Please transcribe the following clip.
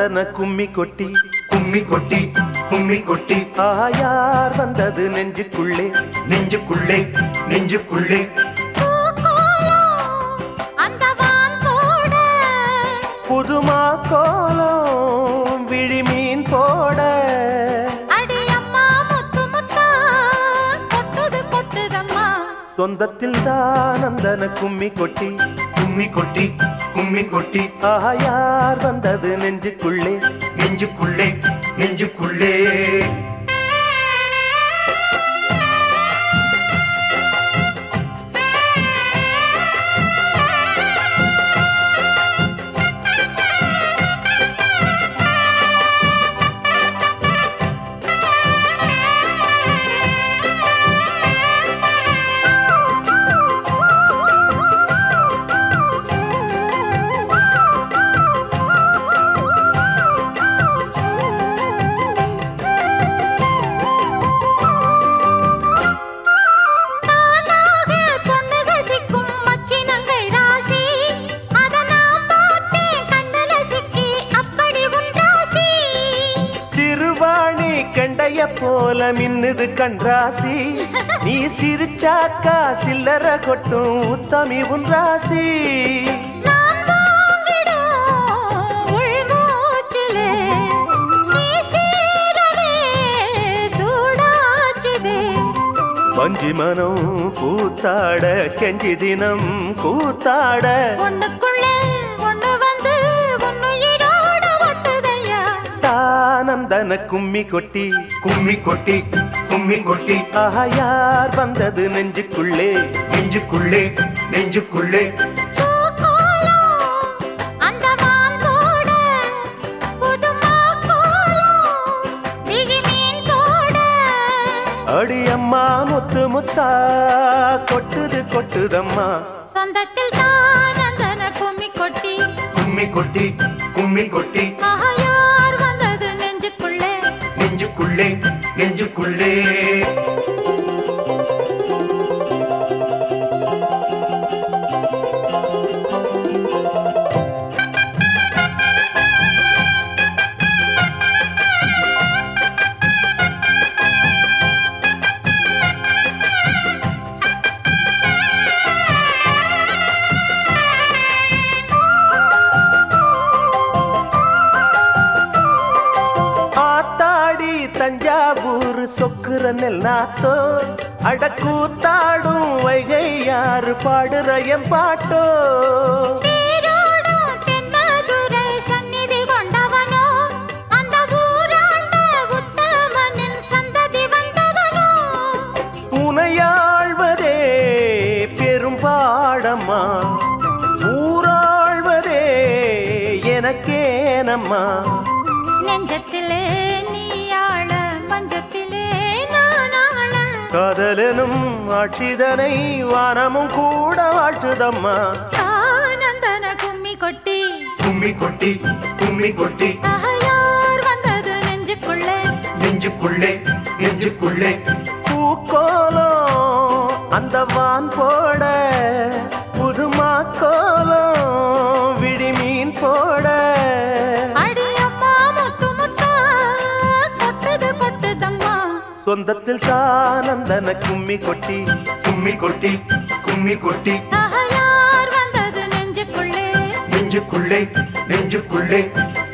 தானந்தன கும்மி கொட்டி கும்மி கொட்டி கும்மி கொட்டி ஆயார் வந்தது நெஞ்சுக்குள்ளே நெஞ்சுக்குள்ளே நெஞ்சுக்குள்ளே அந்த வான் போட புதுமா கோலம் விழிமீன் போட அடியம்மா முத்து முத்தா கொட்டுது கொட்டுதம்மா சொந்தத்தில் தானந்தன கும்மி கொட்டி கும்மி கொட்டி கும்மி கொட்டி ஆயார் வந்தது நெஞ்சுக்குள்ளே நெஞ்சுக்குள்ளே நெஞ்சுக்குள்ளே தானாக பொண்ணுக சிக்கும் மச்சினங்கை ராசி அத நான் பார்த்தேன் கண்ணுல சிக்கி அப்படி உன் ராசி சிறுவாணி கண்டைய போல மின்னுது கண்ராசி நீ சிரிச்சாக்கா சில்லற கொட்டும் உத்தமி உன் ராசி நான் வாங்கிடும் உள்மூச்சிலே நீ சீரவே சூடாச்சுதே வஞ்சி மனம் கூத்தாட கெஞ்சி தினம் கூத்தாட ஒண்ணுக்குள்ளே ஒண்ணு வந்து உன்னுயிரோட ஒட்டுதையா தானந்தன கும்மி கொட்டி கும்மி கொட்டி கும்மி கொட்டி ஆயார் வந்தது நெஞ்சுக்குள்ளே நெஞ்சுக்குள்ளே நெஞ்சுக்குள்ளே பூக்கோலம் அந்த வான் போட புதுமா கோலம் விழிமீன் போட அடியம்மா முத்து முத்தா கொட்டுது கொட்டுதம்மா சொந்தத்தில் தான் அந்தன கும்மி கொட்டி கும்மி கொட்டி கும்மி கொட்டி ஆயார் வந்தது நெஞ்சுக்குள்ளே நெஞ்சுக்குள்ளே நெஞ்சுக்குள்ளே ஆத்தாடி தஞ்சாவூர் சொக்குற நெல்லாத்தோ அடக்கூத்தாடும் வைகை யாரு பாடுற என் பாட்டோ சீரோடும் தென்மதுரை சந்நிதி கொண்டவனோ அந்த ஊராண்ட உத்தமனின் சந்ததி வந்தவனோ உனையாழ்வதே பெரும் பாடம்மா ஊராழ்வதே எனக்கேனம்மா நெஞ்சத்திலே நீயாள மஞ்சத்திலே நானாள காதலனும் ஆட்சிதனை வானமும் கூட வாழ்த்துதம்மா ஆனந்தன கும்மி கொட்டி கும்மி கொட்டி கும்மி கொட்டி ஆயார் வந்தது நெஞ்சுக்குள்ளே நெஞ்சுக்குள்ளே நெஞ்சுக்குள்ளே பூக்கோலம் அந்த வான் போட புதுமா கோலம் விழிமீன் போட அடியம்மா முத்து முத்தா கொட்டுது கொட்டுதம்மா சொந்தத்தில் தானந்தன கும்மி கொட்டி கும்மி கொட்டி கும்மி கொட்டி ஆயார் வந்தது நெஞ்சுக்குள்ளே நெஞ்சுக்குள்ளே நெஞ்சுக்குள்ளே